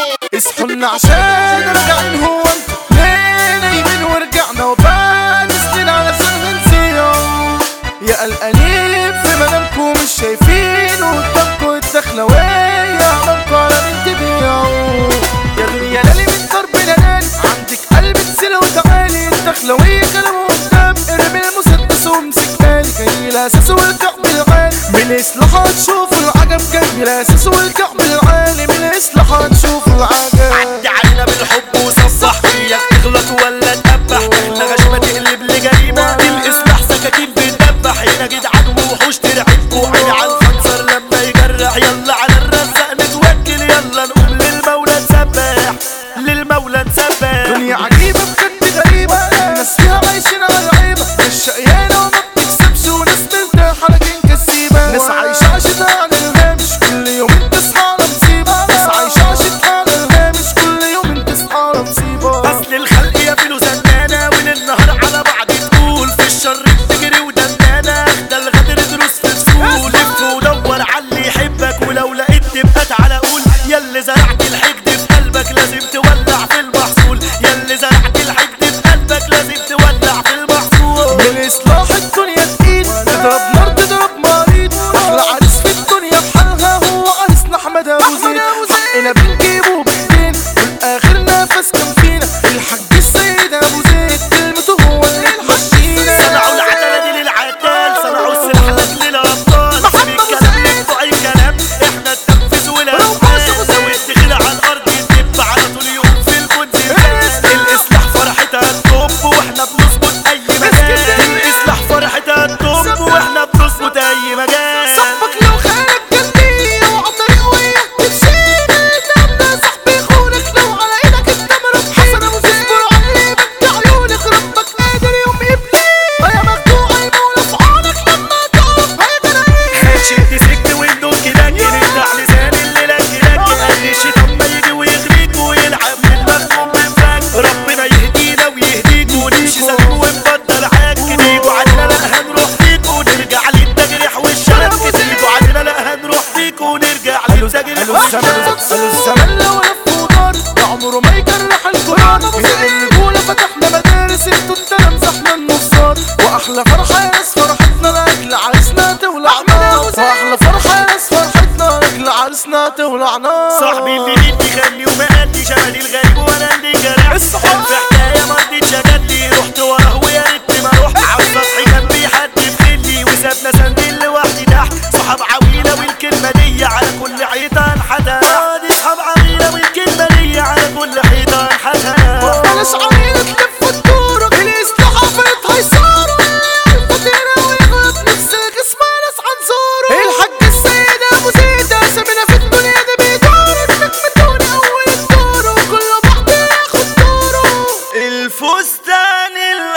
اصحوا لنا عشان راجعين هو انتوا ليه نايمين ورجعنا وبقى سنين على سنة نسيهم يا قلقانين في منامكم مش شايفين قدامكم الدخلوية عمامكم على بنت بيعوا يا دنيا لالي من ضرب لالي عندك قلب تسيل وتعالي الدخلوية كلامه قدام ارمي المسدس وامسك بالي جاي الاساس والكعب العالي من الاصلاحات شوفوا العجب جاي الاساس والكعب العالي من الاصلاحات شوفوا العجب عدي علينا بالحب وصفح اياك تغلط ولا تدبح احنا غشمة تقلب لجريمة الاسلح سكاكين بتدبح هنا جدعان ووحوش ترعبكوا عيني على الخنصر لما يجرح يلا على الرزق نتوكل يلا نقوم للمولى نسبح للمولى نسبح دنيا عجيبة بجد غريبة الناس فيها عايشين على عيبة مش شقيانة وما بتكسبش وناس مرتاحة لكن كسيبة ناس عايشة عيشتها على الهامش كل يوم تصحى على مصيبة ناس عايشة عيشتها على الهامش كل يوم تصحى على مصيبة اصل الخلق يقفلوا زنانة وللنهار على بعض تقول في الشر بتجري ودندانة ده الغدر دروس في فصول لف ودور على اللي يحبك ولو لقيت تبقى تعالى قول ياللي زرعت الحقد في قلبك لازم تولع في المحصول ياللي زرعت الحقد في قلبك لازم تولع في المحصول من إصلاح الدنيا تقيل تضرب نار تضرب مريض أحلى عريس في الدنيا بحالها هو عريسنا أحمد أبو زيد حقنا بنجيبه بإيدين والآخر نفس كان فينا الحاج السيد أبو زيد كلمته هو اللي تمشينا صنعوا العدالة دي للعتال صنعوا السلاح لك للأبطال محمد سيب الكلام لبتوع الكلام احنا التنفيذ والأنفاذ لو الدخل على الأرض يدب على طول يوم في الكون زلزال الإصلاح فرحتها الطب واحنا بنظبط أي مجال الإصلاح فرحتها الطب واحنا بنظبط أي مجال صاحبك لو خانك جنبي اوعى طريق وياه تمشي قدامنا صاحبي خونك لو على ايدك انت مربي حسن ابو زيد اصبر عليه بدي عيونك ربك قادر يوم يبني يا مقطوع المولى في عونك لما تقف هيقدر شد سكت ويندوك لكن افتح لسان اللي لك لك قال الشيطان ما يجي ويغريك ويلعب من مفهوم من فك ربنا يهدينا ويهديك ونمشي سليم ونبطل عك تيجوا علينا لا هنروح فيك ونرجع للتجريح والشرف تيجوا علينا لا هنروح فيك ونرجع للتجريح قالوا الزمن قالوا الزمن لو لف ودار ده عمره ما يجرح الكرار من الرجولة فتحنا مدارس انتوا انت مسحنا النصار واحلى فرحة يا ناس فرحتنا لاجل عريسنا تولع نار واحلى فرحة يا ناس فرحتنا لاجل عريسنا تولع نار صاحبي اللي بدي خلي وما قدي شمالي الغريب وانا اللي جرح الصحاب. في حكايه ما رضيتش اجدي رحت وراه ويا ريتني ما رحت على السطح كان في حد في خلي وسابنا سندين لوحدي تحت صحاب عويله والكلمه دي على كل حيطه انحتى دي صحاب عويله والكلمه دي على كل حيطه انحتى بلاش عميلة تلف وتدور الاصلاح قفلت هيصاروا الفطيرة ويغلط نفس الجسم ناس عنصاره الحاج السيد ابو زيد اسامينا في الدنيا دي بيدور نجمتوني اول الدور وكل بعض ياخد دوره الفستان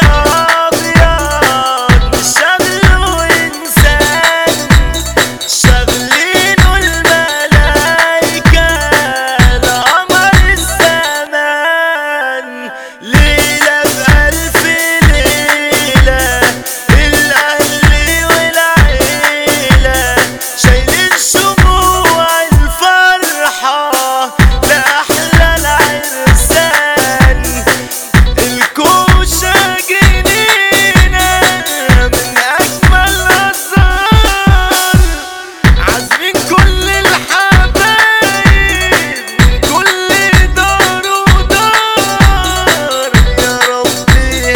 الابيض شغله انسان شغلينه الملايكه لقمر الزمان ليله بألف ليله الاهل والعيله شايلين شموع الفرحه لاحلى العرسان الكوشة جنينة من أجمل الأزهار عازمين كل الحبايب من كل دار ودار يا رب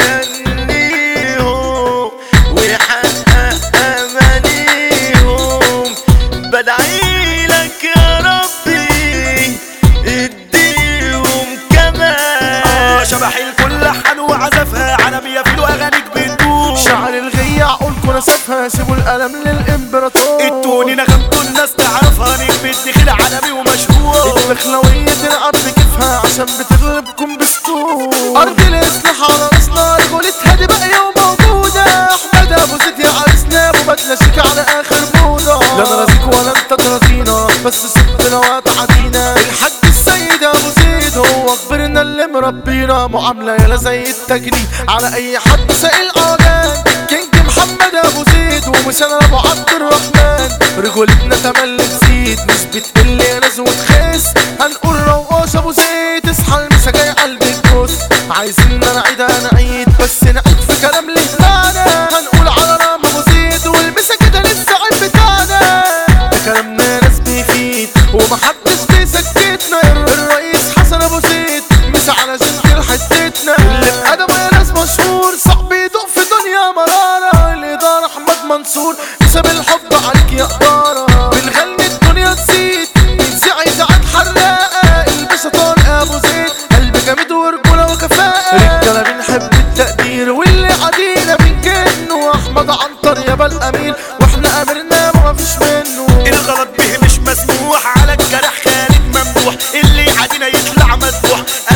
يهنيهم ويحقق أمانيهم بدعي لك يا ربي اديهم كمان شبح الكل حن وعزفها عالمية في اغانيك بتدوم شعر الغية عقولكوا نسفها سيبوا القلم للامبراطور التوني نغمته الناس تعرفها نجم الدخيل عالمي ومشهور البخلوية تلعب بكيفها عشان بتغلبكم بستور أرض الإصلاح على راسنا رجولتها دي باقية وموجودة أحمد أبو زيد يا عريسنا أبو بدلة شيك على آخر موضة لا أنا رازيك ولا أنت تراضينا بس سبتنا وتعدينا الحاج السيد أبو زيد هو كبرنا اللي مربينا معاملة يلا زي التجنيد على أي حد سائل أوجان كينج محمد أبو زيد ومثال أبو عبد الرحمن رجولتنا تملي تزيد مش بتقل يا ناس وتخس هنقول رواش ابو كلام ليه معنى هنقول على رام ابو زيد والمسا كده للزعيم بتاعنا ده كلامنا ناس بيفيد ومحدش بيسكتنا الرئيس حسن ابو زيد مسا على جنتل حتتنا اللي بأدبه يا ناس مشهور صاحبي يدوق في دنيا مرارة الإدارة أحمد منصور مسا بالحب عليك يا إدارة بنغني الدنيا تزيد يزيع يزعل حراقة الباشا طارق أبو زيد قلب جامد ورجولة وكفاءة رجالة بنحب التقدير واللي عادينا بنجن وأحمد عنتر يابا الأمير وإحنا أميرنا ما فيش منه الغلط به مش مسموح على الجرح خالد ممدوح اللي عادينا يطلع مذبوح